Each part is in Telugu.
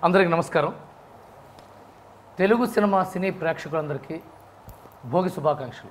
అందరికి నమస్కారం తెలుగు సినిమా సినీ ప్రేక్షకులందరికీ భోగి శుభాకాంక్షలు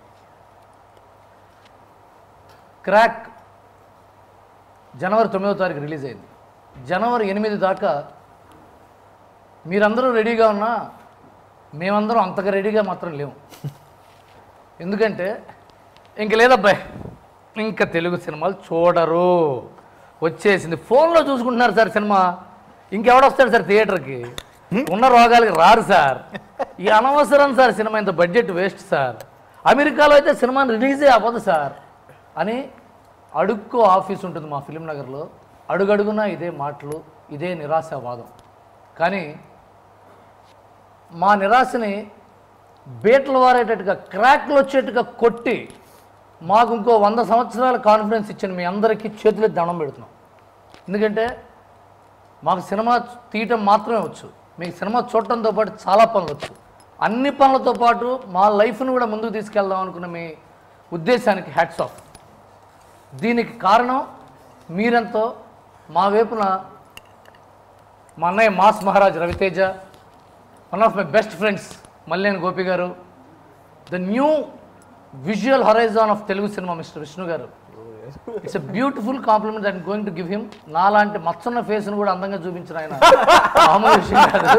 క్రాక్ జనవరి తొమ్మిదో తారీఖు రిలీజ్ అయింది జనవరి ఎనిమిది దాకా మీరందరూ రెడీగా ఉన్నా మేమందరం అంతగా రెడీగా మాత్రం లేవు ఎందుకంటే ఇంక లేదబ్బాయి ఇంకా తెలుగు సినిమాలు చూడరు వచ్చేసింది ఫోన్లో చూసుకుంటున్నారు సార్ సినిమా ఇంకెవడొస్తాడు సార్ థియేటర్కి ఉన్న రోగాలకి రారు సార్ ఈ అనవసరం సార్ సినిమా ఇంత బడ్జెట్ వేస్ట్ సార్ అమెరికాలో అయితే సినిమాని రిలీజే అవ్వదు సార్ అని అడుక్కో ఆఫీస్ ఉంటుంది మా ఫిలిం నగర్లో అడుగడుగునా ఇదే మాటలు ఇదే నిరాశావాదం కానీ మా నిరాశని బీటలు వారేటట్టుగా క్రాక్లు వచ్చేట్టుగా కొట్టి మాకు ఇంకో వంద సంవత్సరాల కాన్ఫిడెన్స్ ఇచ్చిన మీ అందరికీ చేతులు దండం పెడుతున్నాం ఎందుకంటే మాకు సినిమా తీయటం మాత్రమే వచ్చు మీకు సినిమా చూడటంతో పాటు చాలా పనులు వచ్చు అన్ని పనులతో పాటు మా లైఫ్ను కూడా ముందుకు తీసుకెళ్దాం అనుకున్న మీ ఉద్దేశానికి హ్యాట్స్ ఆఫ్ దీనికి కారణం మీరెంతో మా వైపున మా అన్నయ్య mass Maharaj Ravi Teja one of my best friends Malleni Gopi garu the new visual horizon of Telugu cinema mister Vishnu garu it's a beautiful compliment I'm going to give him నాలాంటి మచ్చన్న ఫేస్ను కూడా అందంగా చూపించిన ఆయన మామూలు విషయం కాదు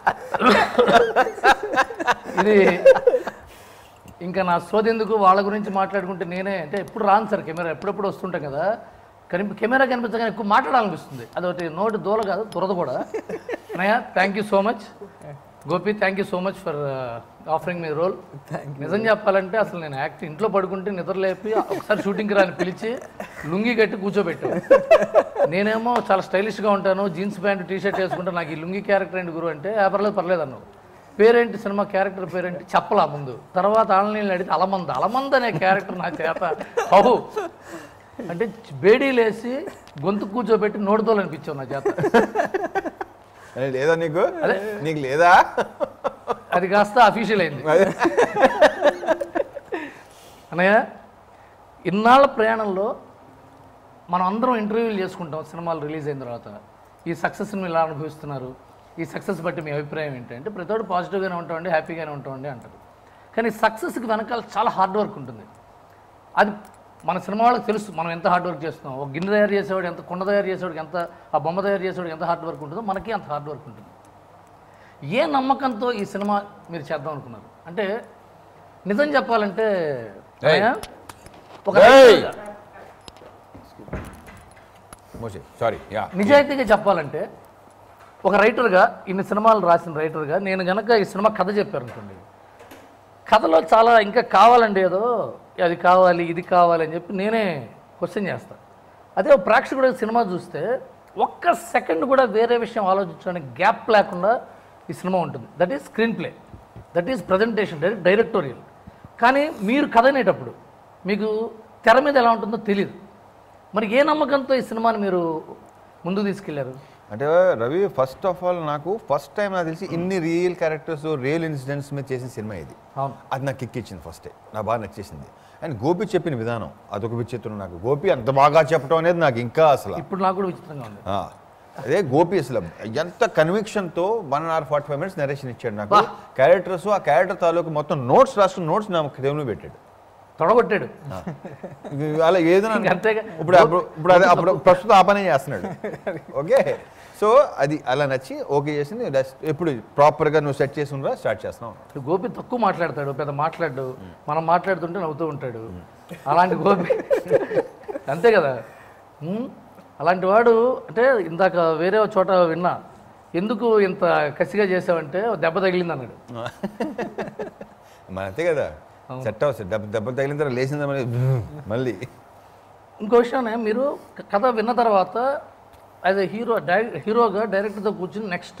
ఇది ఇంకా నా సోదెందుకు వాళ్ళ గురించి మాట్లాడుకుంటే నేనే అంటే ఎప్పుడు రాను సార్ కెమెరా ఎప్పుడెప్పుడు వస్తుంటాం కదా కనిపి కెమెరా కనిపించగానే ఎక్కువ మాట్లాడాలనిపిస్తుంది అదొకటి నోటి దూల కాదు దురద కూడా నయా thank you so much Gopi thank you so much for offering me role నిజం చెప్పాలంటే అసలు నేను యాక్ట్ ఇంట్లో పడుకుంటే నిద్ర లేపి ఒకసారి షూటింగ్కి రాని పిలిచి లుంగి కట్టి కూర్చోబెట్టాను నేనేమో చాలా స్టైలిష్గా ఉంటాను జీన్స్ ప్యాంట్ టీ షర్ట్ వేసుకుంటే నాకు ఈ లుంగి క్యారెక్టర్ ఏంటి గురు అంటే "ఆ, పర్లేదు పర్లేదు అన్నావు పేరేంటి సినిమా క్యారెక్టర్ పేరేంటి చెప్పలా ముందు తర్వాత ఆన్లైన్లో అడిగితే అలమంద అలమంద అనే క్యారెక్టర్ నా చేత అవు అంటే బేడీ లేసి గొంతు కూర్చోబెట్టి నోడుతోలనిపించావు నా చేత అరే, లేదా నీకు నీకు లేదా అది కాస్త అఫీషియల్ అయింది అన్నయ్య ఇన్నాళ్ళ ప్రయాణంలో మనం అందరం ఇంటర్వ్యూలు చేసుకుంటాం సినిమాలు రిలీజ్ అయిన తర్వాత ఈ సక్సెస్ని ఎలా అనుభవిస్తున్నారు ఈ సక్సెస్ బట్టి మీ అభిప్రాయం ఏంటంటే ప్రతివాడు పాజిటివ్గానే ఉంటామండి హ్యాపీగానే ఉంటామండి అంటారు కానీ సక్సెస్కి వెనకాల చాలా హార్డ్ వర్క్ ఉంటుంది అది మన సినిమా వాళ్ళకి తెలుసు మనం ఎంత హార్డ్ వర్క్ చేస్తున్నాం ఒక గిన్నె తయారు చేసేవాడు ఎంత కుండ తయారు చేసేవాడికి ఎంత ఆ బొమ్మ తయారు చేసేవాడికి ఎంత హార్డ్ వర్క్ ఉంటుందో మనకి అంత హార్డ్ వర్క్ ఉంటుంది ఏ నమ్మకంతో ఈ సినిమా మీరు చేద్దాం అనుకున్నారు అంటే నిజం చెప్పాలంటే ఏయ్. అన్నయ్య, ఒక ఏయ్. రైటర్గా, మోసే సారీ యా నిజాయితీగా చెప్పాలంటే ఒక రైటర్గా ఇన్ని సినిమాలు రాసిన రైటర్గా నేను గనక ఈ సినిమా కథ చెప్పారు అనుకోండి కథలో చాలా ఇంకా కావాలండి ఏదో అది కావాలి ఇది కావాలి అని చెప్పి నేనే క్వశ్చన్ చేస్తాను అదే ఒక ప్రేక్షకుడు సినిమా చూస్తే ఒక్క సెకండ్ కూడా వేరే విషయం ఆలోచించడానికి గ్యాప్ లేకుండా ఈ సినిమా ఉంటుంది that is screenplay that is presentation directorial కానీ మీరు కథ అనేటప్పుడు మీకు తెర మీద ఎలా ఉంటుందో తెలియదు మరి ఏ నమ్మకంతో ఈ సినిమాని మీరు ముందుకు తీసుకెళ్లారు అంటే రవి ఫస్ట్ ఆఫ్ ఆల్ నాకు ఫస్ట్ టైం నాకు తెలిసి ఇన్ని రియల్ క్యారెక్టర్స్ రియల్ ఇన్సిడెంట్స్ మీద చేసిన సినిమా ఇది అవును అది నాకు కిక్ ఇచ్చింది ఫస్టే నాకు బాగా నచ్చేసింది అండ్ గోపి చెప్పిన విధానం అదొక విచిత్రం నాకు గోపి అంత బాగా చెప్పడం అనేది నాకు ఇంకా అసలు ఇప్పుడు నాకు కూడా విచిత్రంగా ఉంది ఆ, అదే గోపి అసలు ఎంత కన్విక్షన్తో one hour forty five minutes narration ఇచ్చాడు నాకు క్యారెక్టర్స్ ఆ క్యారెక్టర్ తాలూకు మొత్తం నోట్స్ రాసుకున్న నోట్స్ నా దేవుని పెట్టాడు తొడగొట్టాడు ఇది అలా ఏదైనా ఇంక అంతేగా. ఇప్పుడు అప్పుడు ఇప్పుడు అదే అప్పుడు ప్రస్తుతం ఆ పనే చేస్తున్నాడు ఓకే సో అది అలా నచ్చి ఓకే చేసింది నెక్స్ట్ ఎప్పుడు ప్రాపర్గా నువ్వు సెట్ చేసి ఉండరా స్టార్ట్ చేస్తున్నావు ఇప్పుడు గోపి తక్కువ మాట్లాడతాడు పెద్ద మాట్లాడు మనం మాట్లాడుతుంటే నవ్వుతూ ఉంటాడు అలాంటి గోపి అంతే కదా ఉమ్, అలాంటి వాడు అంటే ఇందాక వేరే ఒక చోట విన్నా ఎందుకు ఇంత కసిగా చేసావంటే "ఓ దెబ్బ తగిలింది అన్నాడు మన అంతే కదా సెట్ అవుతుంది దెబ్బ దెబ్బ తగిలిన తర్వాత లేచిందా మళ్ళీ మళ్ళీ ఇంకో విషయం మీరు క- కథ విన్న తర్వాత యాజ్ ఎ హీరో డై హీరోగా డైరెక్టర్తో కూర్చుని నెక్స్ట్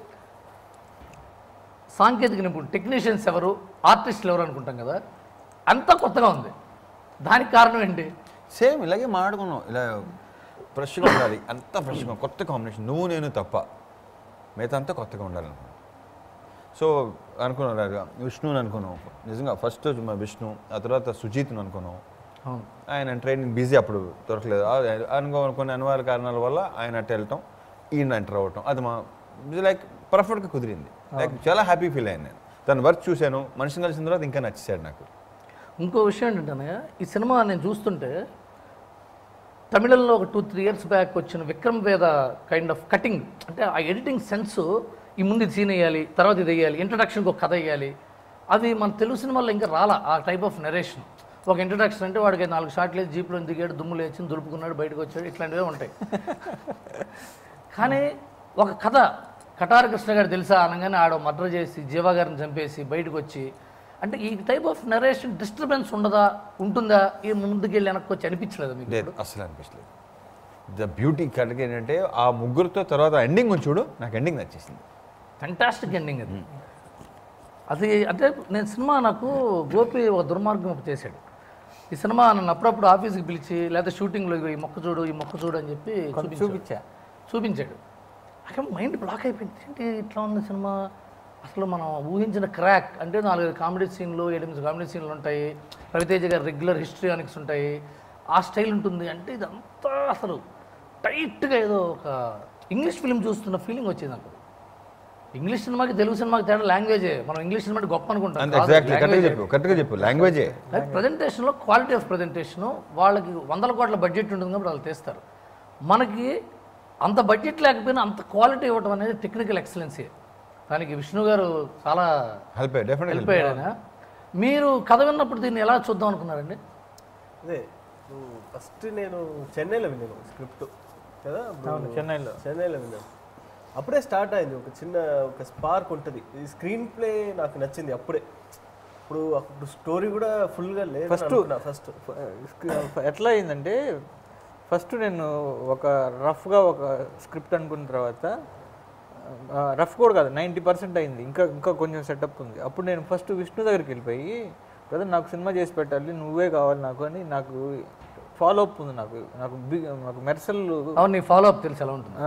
సాంకేతిక నిపుణులు టెక్నీషియన్స్ ఎవరు ఆర్టిస్టులు ఎవరు అనుకుంటాం కదా అంతా కొత్తగా ఉంది దానికి కారణం ఏంటి సేమ్ ఇలాగే మాట్లాడుకున్నాం ఇలా ఫ్రెష్గా ఉండాలి అంతా ఫ్రెష్గా కొత్త కాంబినేషన్ నువ్వు నేను తప్ప మిగతా అంతా కొత్తగా ఉండాలి అనుకున్నాను సో అనుకున్నాను అలాగా విష్ణుని అనుకున్నాం నిజంగా ఫస్ట్ మా విష్ణు ఆ తర్వాత సుజీత్ని అనుకున్నాం అవును ఆయన ట్రైనింగ్ బిజీ అప్పుడు దొరకలేదు ఆ- అనుకో కొన్ని అనివార్య కారణాల వల్ల ఆయన అటు వెళ్ళటం ఈయన ఎంటర్ అవ్వటం అది మా లైక్ పర్ఫెక్ట్గా కుదిరింది లైక్ చాలా హ్యాపీ ఫీల్ అయ్యాను నేను తన వర్క్ చూశాను మనిషిని కలిసిన తర్వాత ఇంకా నచ్చేసాడు నాకు ఇంకో విషయం ఏంటంటే ఈ సినిమా నేను చూస్తుంటే తమిళంలో ఒక టూ త్రీ ఇయర్స్ బ్యాక్ వచ్చిన విక్రమ్ వేద కైండ్ ఆఫ్ కటింగ్ అంటే ఆ ఎడిటింగ్ సెన్స్ ఈ ముందు ఇది సీన్ వేయాలి తర్వాత ఇది వేయాలి ఇంట్రడక్షన్కి ఒక కథ వేయాలి అది మన తెలుగు సినిమాల్లో ఇంకా రాలా ఆ టైప్ ఆఫ్ నరేషన్ ఒక ఇంట్రడక్షన్ అంటే వాడికి నాలుగు షాట్లు వేసి జీప్లో దిగాడు దుమ్ము లేచి దులుపుకున్నాడు బయటకు వచ్చాడు ఇట్లాంటివే ఉంటాయి కానీ ఒక కథ కటార కృష్ణ గారు తెలుసా అనగానే ఆడ మర్డర్ చేసి జీవా గారిని చంపేసి బయటకు వచ్చి అంటే ఈ టైప్ ఆఫ్ నరేషన్ డిస్టర్బెన్స్ ఉండదా ఉంటుందా ఈ ముందుకెళ్ళి వెనక్కి వచ్చి అనిపించలేదు మీకు లేదు అసలు అనిపించలేదు ద బ్యూటీ కరెక్ట్గా ఏంటంటే ఆ ముగ్గురితో తర్వాత ఎండింగ్ చూడు నాకు ఎండింగ్ నచ్చేసింది ఫెంటాస్టిక్ ఎండింగ్ అది అది అంటే నేను సినిమా నాకు గోపి ఒక దుర్మార్గం ఒకటి చేశాడు ఈ సినిమా నన్ను అప్పుడప్పుడు ఆఫీస్కి పిలిచి లేదా షూటింగ్లో ఇగో ఈ మొక్క చూడు ఈ మొక్క చూడు అని చెప్పి చూపించాడు. చూపించా చూపించాడు అక్కడ మైండ్ బ్లాక్ అయిపోయింది ఏంటి ఇట్లా ఉంది సినిమా అసలు మనం ఊహించిన క్రాక్ అంటే నాలుగు కామెడీ సీన్లు ఎనిమిది కామెడీ సీన్లు ఉంటాయి రవితేజ గారి రెగ్యులర్ హిస్టరియానిక్స్ ఉంటాయి ఆ స్టైల్ ఉంటుంది అంటే ఇదంతా అసలు టైట్గా ఏదో ఒక ఇంగ్లీష్ ఫిలిం చూస్తున్న ఫీలింగ్ వచ్చింది నాకు ఇంగ్లీష్ సినిమాకి తెలుగు సినిమాకి తేడా లాంగ్వేజే మనం ఇంగ్లీష్ సినిమాకి గొప్ప అనుకుంటాం అంతే ఎగ్జాక్ట్లీ కరెక్ట్గా చెప్పు కరెక్ట్గా చెప్పు లాంగ్వేజే ప్రజెంటేషన్లో క్వాలిటీ ఆఫ్ ప్రజెంటేషన్ వాళ్ళకి వందల కోట్ల బడ్జెట్ ఉంటుంది కాబట్టి వాళ్ళు తెస్తారు మనకి అంత బడ్జెట్ లేకపోయినా అంత క్వాలిటీ ఇవ్వడం అనేది టెక్నికల్ ఎక్సలెన్సీ దానికి విష్ణు గారు చాలా హెల్ప్ డెఫినెట్లీ హెల్ప్ అయ్యాడు ఆయన. మీరు కథ విన్నప్పుడు దీన్ని ఎలా చూద్దాం అనుకున్నారండి అదే ఫస్ట్ నేను చెన్నైలో విన్నాను స్క్రిప్ట్ కదా అవును, చెన్నైలో. చెన్నైలో విన్నాను అప్పుడే స్టార్ట్ అయింది ఒక చిన్న ఒక స్పార్క్ ఉంటుంది ఈ స్క్రీన్ ప్లే నాకు నచ్చింది అప్పుడే ఇప్పుడు అప్పుడు స్టోరీ కూడా ఫుల్గా లేదు First- ఫస్ట్ ఎట్లా అయిందంటే ఫస్ట్ నేను ఒక రఫ్గా ఒక స్క్రిప్ట్ అనుకున్న తర్వాత రఫ్ కూడా కాదు నైంటీ పర్సెంట్ అయింది ఇంకా ఇంకా కొంచెం సెటప్ ఉంది అప్పుడు నేను ఫస్ట్ విష్ణు దగ్గరికి వెళ్ళిపోయి బ్రదర్ నాకు సినిమా చేసి పెట్టాలి నువ్వే కావాలి నాకు అని నాకు ఫాలో అప్ ఉంది నాకు నాకు బిగ్ నాకు మెర్సల్ అవును నీ ఫాలో అప్ తెలుసు ఎలా ఉంటుంది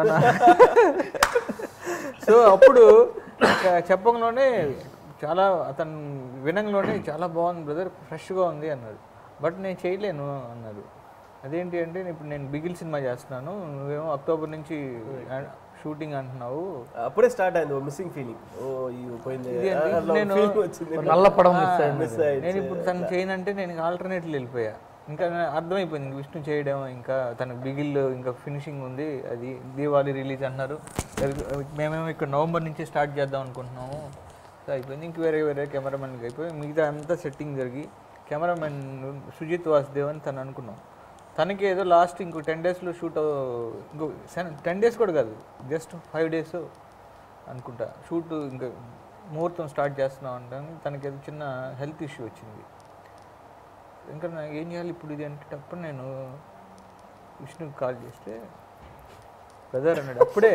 సో అప్పుడు ఇంకా చెప్పంలోనే చాలా అతను వినంలోనే చాలా బాగుంది బ్రదర్ ఫ్రెష్గా ఉంది అన్నాడు బట్ నేను చేయలేను అన్నారు అదేంటి అంటే ఇప్పుడు నేను బిగిల్ సినిమా చేస్తున్నాను నువ్వేమో అక్టోబర్ నుంచి షూటింగ్ అంటున్నావు అప్పుడే స్టార్ట్ అయింది ఓ మిస్సింగ్ ఫీలింగ్ ఓ ఈ పోయింది ఇది ఏంటి? అట్లా నేను- ఫీలింగ్ వచ్చింది నల్ల పడం మిస్ అయింది మిస్ అయ్యింది నేను ఇప్పుడు తను చేయనంటే నేను ఆల్టర్నేట్లు వెళ్ళిపోయా ఇంకా నా- అర్థమైపోయింది ఇంక విష్ణు చేయడం ఇంకా తన బిగిల్ ఇంకా ఫినిషింగ్ ఉంది అది దీవాలి రిలీజ్ అన్నారు మేమేమో ఇక్కడ నవంబర్ నుంచి స్టార్ట్ చేద్దాం అనుకుంటున్నాము సో అయిపోయింది ఇంక వేరే వేరే కెమెరామెన్కి అయిపోయి మిగతా అంతా సెట్టింగ్ జరిగి కెమెరామెన్ సుజిత్ వాసుదేవ్ అని తను అనుకున్నాం తనకి ఏదో లాస్ట్ ఇంకో టెన్ డేస్లో షూట్ ఇంకో టెన్ డేస్ కూడా కాదు జస్ట్ ఫైవ్ డేస్ అనుకుంటా షూట్ ఇంకా ముహూర్తం స్టార్ట్ చేస్తున్నాం అంటే తనకి ఏదో చిన్న హెల్త్ ఇష్యూ వచ్చింది ఇంకా నాకు ఏం చేయాలి ఇప్పుడు ఇది అంటేటప్పుడు నేను విష్ణుకి కాల్ చేస్తే బ్రదర్ అన్నాడు అప్పుడే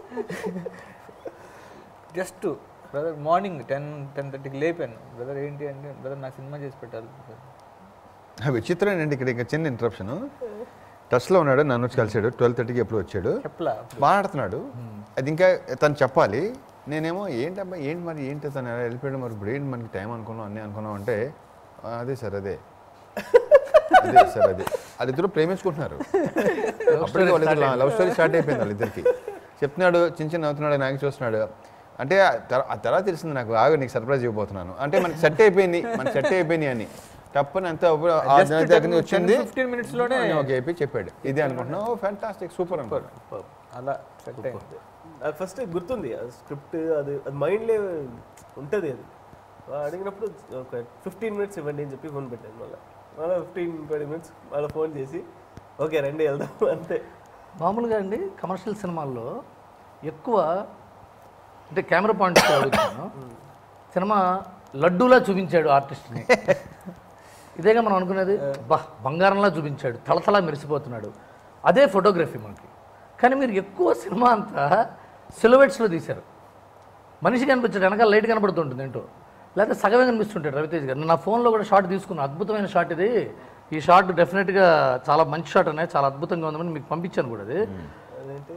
just brother morning ten ten థర్టీకి లేపాను బ్రదర్ ఏంటి అంటే బ్రదర్ నా సినిమా చేసి పెట్టాలి brother." విచిత్రం ఏంటంటే ఇక్కడ ఇంకా చిన్న ఇంటరప్షన్ టచ్లో ఉన్నాడు నన్ను వచ్చి కలిసాడు ట్వెల్వ్ థర్టీకి ఎప్పుడు వచ్చాడు చెప్పలా మాట్లాడుతున్నాడు అది ఇంకా తను చెప్పాలి నేనేమో ఏంటబ్బా ఏంటి మరి ఏంటి తను ఎలా వెళ్ళిపోయాడు మరి ఇప్పుడు ఏంటి మనకి టైం అనుకున్నాం అన్నీ అనుకున్నాం అంటే "ఆ, అదే సార్ అదే అదే సార్ అదే వాళ్ళిద్దరు ప్రేమించుకుంటున్నారు అప్పటికే వాళ్ళిద్దరు లవ్ స్టోరీ స్టార్ట్ అయిపోయింది వాళ్ళిద్దరికి చెప్తున్నాడు చిన్న చిన్న అవుతున్నాడు నాకు చూస్తున్నాడు అంటే ఆ తర్వా- ఆ తర్వాత తెలిసింది నాకు ఆగు నీకు సర్ప్రైజ్ ఇవ్వబోతున్నాను అంటే మనకి సెట్ అయిపోయింది మనకి సెట్ అయిపోయింది అని తప్పని అంతా అప్పుడు ఆ Just జన దగ్గర నుంచి వచ్చింది 10, 15 minutes లోనే ఒక ఏపీ చెప్పాడు ఇది అనుకుంటున్నావు ఓ ఫ్యాంటాస్టిక్ సూపర్ అనుకున్నాను అలా సెట్ అయింది నాకు ఫస్ట్ గుర్తుంది స్క్రిప్ట్ అది అది మైండ్లో ఉంటుంది అది వాడు అడిగినప్పుడు ఒక ఫిఫ్టీన్ మినిట్స్ ఇవ్వండి అని చెప్పి ఫోన్ పెట్టాను మళ్ళీ మళ్ళీ ఫిఫ్టీన్ ట్వంటీ మినిట్స్ మళ్ళీ ఫోన్ చేసి ఓకే రండి వెళ్దాం అంతే మామూలుగా అండి కమర్షియల్ సినిమాల్లో ఎక్కువ అంటే కెమెరా పాయింట్ అడుగుతాను సినిమా లడ్డూలా చూపించాడు ఆర్టిస్ట్ని ఇదేగా మనం అనుకునేది బా బంగారంలా చూపించాడు తలతలా మెరిసిపోతున్నాడు అదే ఫోటోగ్రఫీ మనకి కానీ మీరు ఎక్కువ సినిమా అంతా సిలబెట్స్లో తీశారు మనిషి కనిపించాడు వెనకాల లైట్ కనబడుతుంటుంది ఏంటో లేకపోతే సగమే కనిపిస్తుంటాడు రవితేజ్ గారు నా ఫోన్లో కూడా షాట్ తీసుకున్నాను అద్భుతమైన షాట్ ఇది ఈ షాట్ డెఫినెట్గా చాలా మంచి షాట్ అనేది చాలా అద్భుతంగా ఉందని మీకు పంపించాను కూడా అది అదేంటి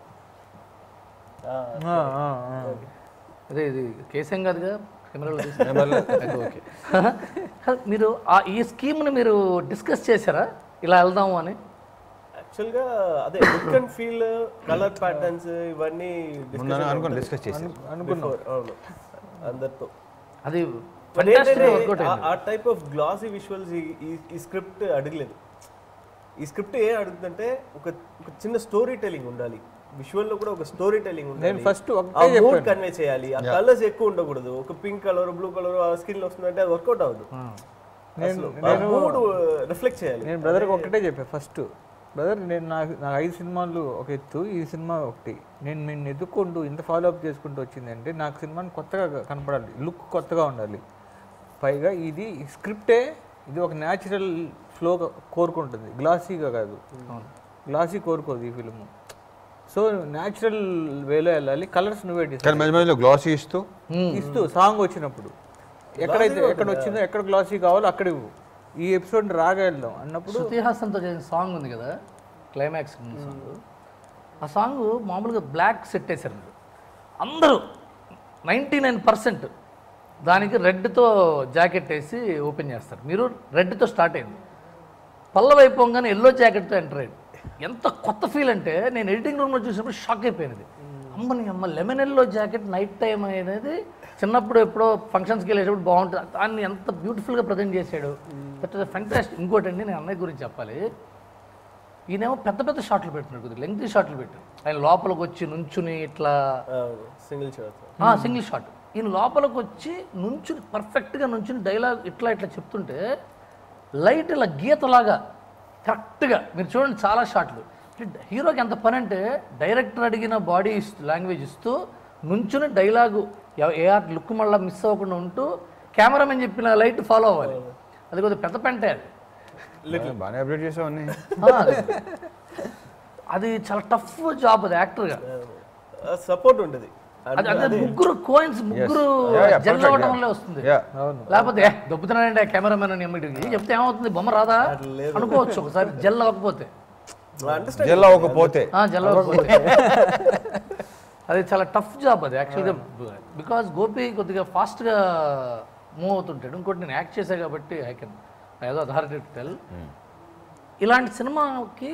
ఆ, ఆ, ఆ. అదే ఇది కేసేం కాదుగా కెమెరాలో తీసిన అయితే ఓకే కాదు, మీరు ఆ ఈ స్కీమ్ని మీరు డిస్కస్ చేశారా ఇలా వెళ్దాము అని యాక్చువల్గా అదే look and feel colour patterns ఇవన్నీ ముందు అనుకుని డిస్కస్ చేసి అనుకున్నాం అవును అందరితో అది But fantastic ఏంటంటే workout ఆ- అయింది. ఆ టైప్ ఆఫ్ గ్లాసీ విజువల్స్ ఈ స్క్రిప్ట్ అడగలేదు ఈ స్క్రిప్ట్ ఏం అడుగుతుందంటే ఒక ఒక చిన్న స్టోరీ టెలింగ్ ఉండాలి విజువల్ లో కూడా ఒక స్టోరీ టెలింగ్ ఉండాలి నేను first ఒకటే ఆ మూడ్ చెప్పాను. కన్వే చేయాలి ఆ కలర్స్ ఎక్కువ ఉండకూడదు ఒక పింక్ కలర్ బ్లూ కలర్ ఆ స్కిన్ లో వస్తుందంటే అది వర్కౌట్ అవ్వదు నేను నేను మూడ్ రిఫ్లెక్ట్ చేయాలి నేను బ్రదర్కి ఒకటే చెప్పా ఫస్ట్ బ్రదర్ నేను నాకు నాకు ఐదు సినిమాలు ఒక ఎత్తు ఈ సినిమా ఒకటి నేను నేను ఎదుక్కుంటూ ఇంత ఫాలో అప్ చేసుకుంటూ వచ్చిందంటే నాకు సినిమాని కొత్తగా కనపడాలి లుక్ కొత్తగా ఉండాలి పైగా ఇది స్క్రిప్టే ఇది ఒక న్యాచురల్ ఫ్లో కోరుకుంటుంది గ్లాసీగా కాదు గ్లాసీ కోరుకోదు ఈ ఫిల్మ్ సో న్యాచురల్ వేలో వెళ్ళాలి కలర్స్ నువ్వే డిసైడ్ కానీ మధ్య మధ్యలో గ్లాసీ ఇస్తూ ఇస్తూ సాంగ్ వచ్చినప్పుడు ఎక్కడైతే ఎక్కడ వచ్చిందో ఎక్కడ గ్లాసీ కావాలో అక్కడ ఇవ్వు ఈ ఎపిసోడ్ రాగా వెళ్దాం అన్నప్పుడు శృతి హాసన్తో చేసిన సాంగ్ ఉంది కదా క్లైమాక్స్ సాంగ్ ఆ సాంగ్ మామూలుగా బ్లాక్ సెట్ వేశారు మీరు అందరూ నైంటీ నైన్ పర్సెంట్ దానికి రెడ్తో జాకెట్ వేసి ఓపెన్ చేస్తారు మీరు రెడ్తో స్టార్ట్ అయింది పల్ల వైపోగానే ఎల్లో జాకెట్తో ఎంటర్ అయ్యింది ఎంత కొత్త ఫీల్ అంటే నేను ఎడిటింగ్ రూమ్లో చూసినప్పుడు షాక్ అయిపోయినది అమ్మని అమ్మ lemon yellow jacket night time అనేది చిన్నప్పుడు ఎప్పుడో ఫంక్షన్స్కి వెళ్ళేటప్పుడు బాగుంటుంది దాన్ని ఎంత బ్యూటిఫుల్గా ప్రజెంట్ చేశాడు దట్ ఇస్ ఫెంటాస్టిక్ ఇంకోటండి నేను అన్నయ్య గురించి చెప్పాలి ఈయనేమో పెద్ద పెద్ద షాట్లు పెడుతున్నాడు కొద్దిగా లెంగ్తీ షాట్లు పెట్టాడు ఆయన లోపలికి వచ్చి నుంచుని ఇట్లా సింగిల్ షాట్ సింగిల్ షాట్ ఈయన లోపలికి వచ్చి నుంచుని పర్ఫెక్ట్గా నుంచుని డైలాగ్ ఇట్లా ఇట్లా చెప్తుంటే లైట్ ఇలా గీతలాగా కరెక్ట్గా మీరు చూడండి చాలా షాట్లు హీరోకి ఎంత పని అంటే డైరెక్టర్ అడిగిన బాడీ ఇస్తూ లాంగ్వేజ్ ఇస్తూ నుంచుని డైలాగు ఎవ- ఏ ఆర్ట్ లుక్ మళ్ళీ మిస్ అవ్వకుండా ఉంటూ కెమెరామెన్ చెప్పిన లైట్ ఫాలో అవ్వాలి అది కొద్దిగా పెద్ద పెంటే అది బాగానే అప్డేట్ చేసావు అన్నీ ఆ, అది. అది చాలా టఫ్ జాబ్ అది యాక్టర్గా సపోర్ట్ ఉండదు అది అదే ముగ్గురు కోయిన్స్ ముగ్గురు Yeah, yeah, జల్ perfect, అవ్వడం yeah. వల్లే వస్తుంది యా లేకపోతే "ఏ, దొబ్బుతున్నాడంటే కెమెరామెన్ అని ఎమ్మిడికి చెప్తే ఏమవుతుంది బొమ్మ రాదా అనుకోవచ్చు ఒకసారి జల్ అవ్వకపోతే అండర్స్టాండ్ జిల్లా అవ్వకపోతే ఆ, జల్ అవ్వకపోతే అది చాలా టఫ్ జాబ్ అది యాక్చువల్గా బికాస్ గోపి కొద్దిగా ఫాస్ట్గా మూవ్ అవుతుంటాడు ఇంకోటి నేను యాక్ట్ చేశా కాబట్టి ఐ కెన్ ఏదో అథారిటీ టెల్ ఇలాంటి సినిమాకి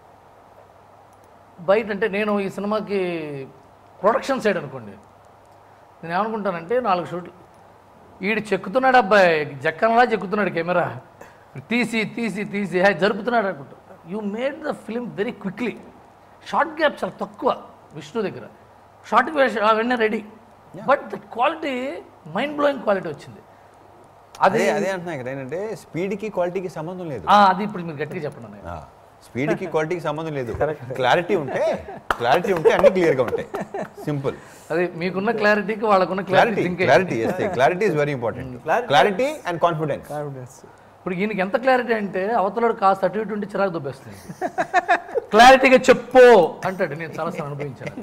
బయట అంటే నేను ఈ సినిమాకి ప్రొడక్షన్ సైడ్ అనుకోండి నేను ఏమనుకుంటానంటే నాలుగు షూట్లు ఈడు చెక్కుతున్నాడు అబ్బాయి జక్కనలా చెక్కుతున్నాడు కెమెరా తీసి తీసి తీసి హే, జరుపుతున్నాడు అనుకుంటా you made the film very quickly short gap చాలా తక్కువ విష్ణు దగ్గర షార్ట్ అవన్నీ ready but the quality mind blowing quality వచ్చింది అదే అదే అంటున్నా ఇక్కడ ఏంటంటే స్పీడ్కి క్వాలిటీకి సంబంధం లేదు ఆ, అది ఇప్పుడు మీరు గట్టిగా చెప్పండి అన్నయ్య. స్పీడ్కి క్వాలిటీకి సంబంధం లేదు క్లారిటీ ఉంటే క్లారిటీ ఉంటే అన్ని క్లియర్గా ఉంటాయి సింపుల్ అది మీకున్న క్లారిటీకి వాళ్ళకున్న clarity clarity clarity clarity is very important clarity and confidence confidence ఇప్పుడు ఈయనకి ఎంత క్లారిటీ అంటే అవతలడు కాస్త అటు ఇటు ఉంటే చిరాకు దొబ్బేస్తుంది క్లారిటీగా చెప్పు అంటాడు నేను చాలాసార్లు అనుభవించాను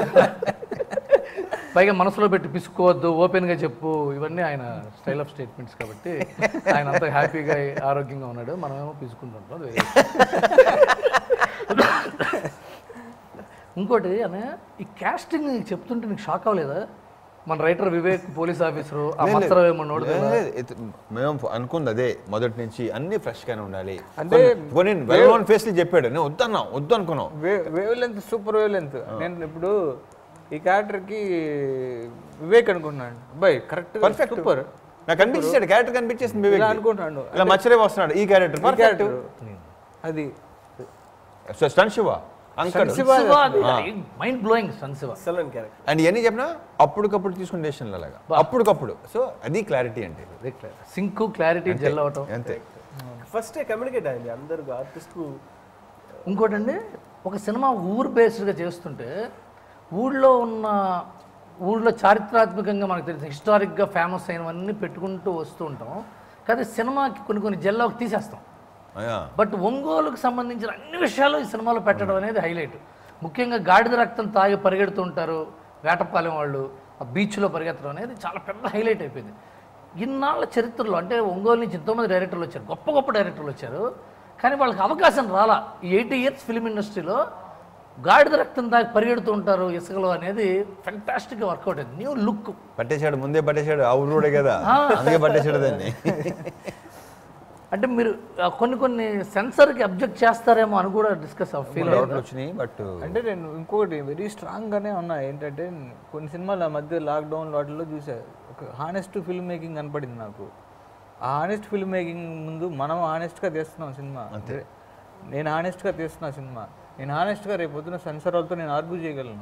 పైగా మనసులో పెట్టి పిసుకోవద్దు ఓపెన్గా చెప్పు ఇవన్నీ ఆయన స్టైల్ ఆఫ్ స్టేట్మెంట్స్ కాబట్టి ఆయన అంతా హ్యాపీగా ఆరోగ్యంగా ఉన్నాడు మనమేమో పిసుకుంటుంటాం అది వేరే విషయం. ఇంకోటి అనే ఈ కాస్టింగ్ నీకు చెప్తుంటే నీకు షాక్ అవ్వలేదా మన రైటర్ వివేక్ పోలీస్ ఆఫీసరు ఆ మత్సరం ఏమో నోడు మేము అనుకుంది అదే మొదటి నుంచి అన్ని ఫ్రెష్ గానే ఉండాలి అంటే కొన్ని వెల్ నోన్ ఫేస్లు చెప్పాడు నేను వద్దన్నాం వద్దు అనుకున్నాం wavelength super wavelength నేను ఇప్పుడు ఈ క్యారెక్టర్కి వివేక్ అనుకుంటున్నాను అబ్బాయి కరెక్ట్ Perfect. సూపర్ నాకు అనిపించాడు క్యారెక్టర్ కనిపించేసింది వివేక్ ఇలా అనుకుంటున్నాను ఇలా మచ్చరే వస్తున్నాడు ఈ క్యారెక్టర్ పర్ఫెక్ట్ అది స్టన్ శివ అంకడ్ మైండ్ బ్లోయింగ్ సన్సివా ఎక్సలెంట్ క్యారెక్టర్ అండ్ ఇవన్నీ చెప్పినా అప్పటికప్పుడు తీసుకునే డెసిషన్లు అలాగా అప్పటికప్పుడు సో అది క్లారిటీ అంటే సింక్ క్లారిటీ జెల్ అవటం అంతే ఫస్ట్ కమ్యూనికేట్ అయింది అందరు ఆర్టిస్ట్ ఇంకోటండి ఒక సినిమా ఊరు బేస్డ్గా చేస్తుంటే ఊళ్ళో ఉన్న ఊళ్ళో చారిత్రాత్మకంగా మనకు తెలిసిన హిస్టారిక్గా ఫేమస్ అయినవన్నీ పెట్టుకుంటూ వస్తూ ఉంటాం కానీ సినిమాకి కొన్ని కొన్ని జెల్లోకి తీసేస్తాం అయ్యా. బట్ ఒంగోలుకు సంబంధించిన అన్ని విషయాలు ఈ సినిమాలో పెట్టడం అనేది హైలైట్ ముఖ్యంగా గాడిద రక్తం తాగి పరిగెడుతూ ఉంటారు వేటపాలెం వాళ్ళు ఆ బీచ్లో పరిగెత్తడం అనేది చాలా పెద్ద హైలైట్ అయిపోయింది ఇన్నాళ్ళ చరిత్రలో అంటే ఒంగోలు నుంచి ఎంతోమంది డైరెక్టర్లు వచ్చారు గొప్ప గొప్ప డైరెక్టర్లు వచ్చారు కానీ వాళ్ళకి అవకాశం రాలా ఈ ఎయిటీ ఇయర్స్ ఫిలిం ఇండస్ట్రీలో గాడిద రక్తం తాగి పరిగెడుతూ ఉంటారు ఇసుకలో అనేది ఫెంటాస్టిక్గా వర్కౌట్ అయింది న్యూ లుక్ పట్టేశాడు ముందే పట్టేశాడు ఆ ఊరోడే కదా అందుకే పట్టేశాడు దాన్ని అంటే మీరు ఆ, కొన్ని కొన్ని సెన్సర్కి అబ్జెక్ట్ చేస్తారేమో అని కూడా డిస్కస్ ఫీల్ డౌట్లు వచ్చినాయి బట్ అంటే నేను ఇంకొకటి వెరీ స్ట్రాంగ్గానే ఉన్నా ఏంటంటే కొన్ని సినిమాలు ఆ మధ్య లాక్డౌన్ వాటిలో చూసా ఒక హానెస్ట్ ఫిల్మ్ మేకింగ్ కనపడింది నాకు ఆ హానెస్ట్ ఫిల్మ్ మేకింగ్ ముందు మనం హానెస్ట్గా తీస్తున్నాం సినిమా అంతే నేను హానెస్ట్గా తీస్తున్నా సినిమా నేను హానెస్ట్గా రేపు పొద్దున సెన్సర్ వాళ్ళతో నేను ఆర్గ్యూ చేయగలను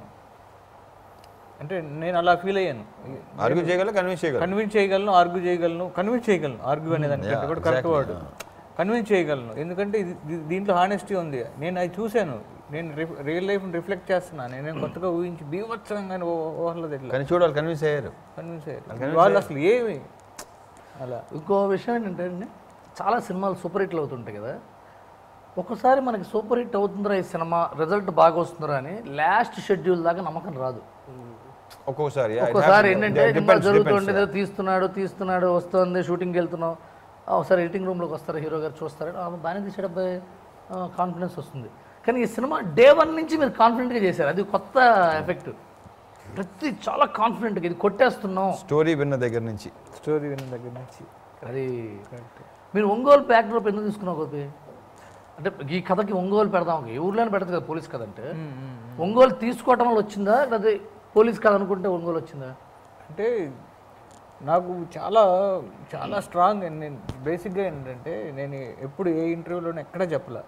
అంటే నేను అలా ఫీల్ అయ్యాను ఆర్గ్యూ చేయగల కన్విన్స్ చేయగల కన్విన్స్ చేయగలను ఆర్గ్యూ చేయగలను కన్విన్స్ చేయగలను ఆర్గ్యూ అనే దానికంటే కూడా కరెక్ట్ వర్డ్ కన్విన్స్ చేయగలను ఎందుకంటే ఇది దీ- దీంట్లో హానెస్టీ ఉంది నేను అది చూశాను నేను రియల్ లైఫ్ రిఫ్లెక్ట్ చేస్తున్నాను నేను కొత్తగా ఊహించి బీభత్సంగా ఊహలేదు ఇట్లా కానీ చూడాలి కన్విన్స్ అయ్యారు కన్విన్స్ అయ్యారు వాళ్ళు అసలు ఏమి అలా ఇంకో విషయం ఏంటంటే అండి, చాలా సినిమాలు సూపర్ హిట్లు అవుతుంటాయి కదా ఒక్కసారి మనకి సూపర్ హిట్ అవుతుందిరా ఈ సినిమా రిజల్ట్ బాగా వస్తుందిరా అని లాస్ట్ షెడ్యూల్ దాకా నమ్మకం రాదు ఒక్కొక్కసారి yeah, it ఒక్కోసారి happens. ఏంటంటే Yeah, సినిమా depends, జరుగుతుంటే depends. ఏదో తీస్తున్నాడు తీస్తున్నాడు వస్తుంది షూటింగ్కి వెళ్తున్నాం ఆ, ఒకసారి ఎడిటింగ్ రూమ్లోకి వస్తారు హీరో గారు చూస్తారు ఆ, బాగానే తీసాడు అబ్బాయి కాన్ఫిడెన్స్ వస్తుంది కానీ ఈ సినిమా డే వన్ నుంచి మీరు కాన్ఫిడెంట్గా చేశారు అది కొత్త ఎఫెక్ట్ ప్రతి చాలా కాన్ఫిడెంట్గా ఇది కొట్టేస్తున్నాం స్టోరీ విన్న దగ్గర నుంచి స్టోరీ విన్న దగ్గర నుంచి అది మీరు ఒంగోలు బ్యాక్డ్రాప్ ఎందుకు తీసుకున్నావు గోపి అంటే ఈ కథకి ఒంగోలు పెడదాం ఏ ఊర్లోనే పెడతారు కదా పోలీస్ కథ అంటే ఒంగోలు తీసుకోవటం వల్ల వచ్చిందా లేదా పోలీస్ కథ అనుకుంటే ఒంగోలు వచ్చిందా అంటే నాకు చాలా చాలా స్ట్రాంగ్ నేను బేసిక్గా ఏంటంటే నేను ఎప్పుడు ఏ ఇంటర్వ్యూలోనే ఎక్కడ చెప్పలే